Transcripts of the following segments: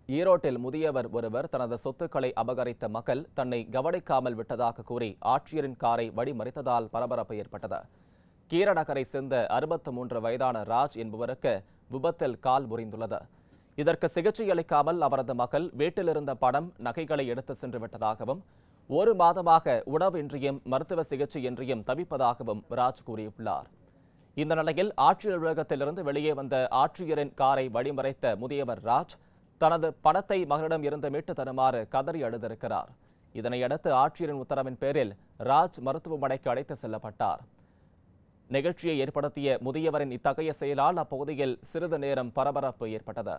ஈரோட்டில் முதியவர் ஒருவர் தனது சொத்துக்களை அபகரித்த மகள் தன்னை கவனிக்காமல் விட்டதாக கூறி ஆட்சியரின் காரை வழிமறித்ததால் பரபரப்பு ஏற்பட்டது கீரநகரை சேர்ந்த அறுபத்து மூன்று வயதான ராஜ் என்பவருக்கு விபத்தில் கால் முறிந்துள்ளது இதற்கு சிகிச்சை அளிக்காமல் அவரது மகள் வீட்டிலிருந்த பணம் நகைகளை எடுத்து சென்று விட்டதாகவும் ஒரு மாதமாக உணவின்றியும் மருத்துவ சிகிச்சையின்றியும் தவிப்பதாகவும் ராஜ் கூறியுள்ளார் இந்த நிலையில் ஆட்சியர் அலுவலகத்திலிருந்து வெளியே வந்த ஆட்சியரின் காரை வழிமறைத்த முதியவர் ராஜ் தனது பணத்தை மகனிடம் இருந்து மீட்டு தருமாறு கதறி அழுதிருக்கிறார் இதனையடுத்து ஆட்சியரின் உத்தரவின் பேரில் ராஜ் மருத்துவமனைக்கு அழைத்து செல்லப்பட்டார் நிகழ்ச்சியை ஏற்படுத்திய முதியவரின் இத்தகைய செயலால் அப்பகுதியில் சிறிது நேரம் பரபரப்பு ஏற்பட்டது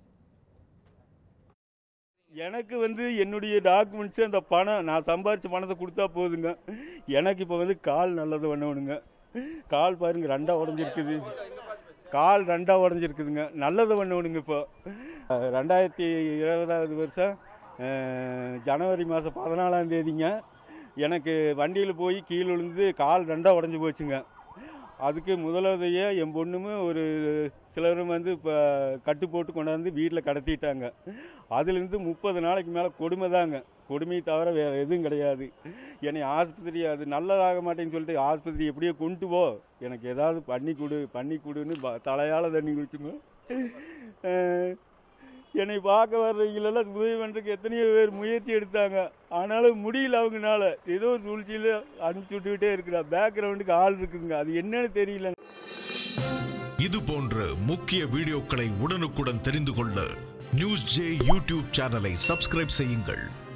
எனக்கு வந்து என்னுடைய டாக்குமெண்ட்ஸு அந்த பணம் நான் சம்பாரிச்ச பணத்தை கொடுத்தா போதுங்க எனக்கு இப்போ வந்து கால் நல்லது பண்ணணுங்க கால் பாருங்க ரெண்டா உடஞ்சிருக்குது கால் ரெண்டா உடஞ்சிருக்குதுங்க நல்லது பண்ணணுங்க இப்போ அஹ், ரெண்டாயிரத்தி இருபதாவது வருஷம் அஹ், ஜனவரி மாதம் பதினாலாம் தேதிங்க எனக்கு வண்டியில் போய் கீழே விழுந்து கால் ரெண்டா உடஞ்சி போச்சுங்க அதுக்கு முதலுதவியாக என் பொண்ணுமே ஒரு சிலரும் வந்து இப்போ கட்டு போட்டு கொண்டாந்து வீட்டில் கடத்திட்டாங்க அதுலேருந்து முப்பது நாளைக்கு மேலே கொடுமை தாங்க கொடுமையை தவிர வேறு எதுவும் கிடையாது என்னை ஆஸ்பத்திரி அது நல்லதாக மாட்டேன்னு சொல்லிட்டு ஆஸ்பத்திரி எப்படியோ கொண்டு போ எனக்கு ஏதாவது பண்ணி கொடு பண்ணி கொடுன்னு ப- தலையால தண்ணி குடிச்சுங்க அஹ், என்னை பார்க்க வர்றவங்களெல்லாம் உதவி பண்ணுறதுக்கு எத்தனையோ பேர் முயற்சி எடுத்தாங்க ஆனாலும் முடியல அவங்கனால ஏதோ ஒரு சூழ்ச்சியில் அனுப்பிச்சி விட்டுக்கிட்டே இருக்கிறா பேக்ரவுண்டுக்கு ஆள் இருக்குதுங்க அது என்னன்னு தெரியல இது போன்ற முக்கிய வீடியோக்களை உடனுக்குடன் தெரிந்து கொள்ள நியூஸ் ஜே யூடியூப் சேனலை சப்ஸ்கிரைப் செய்யுங்கள்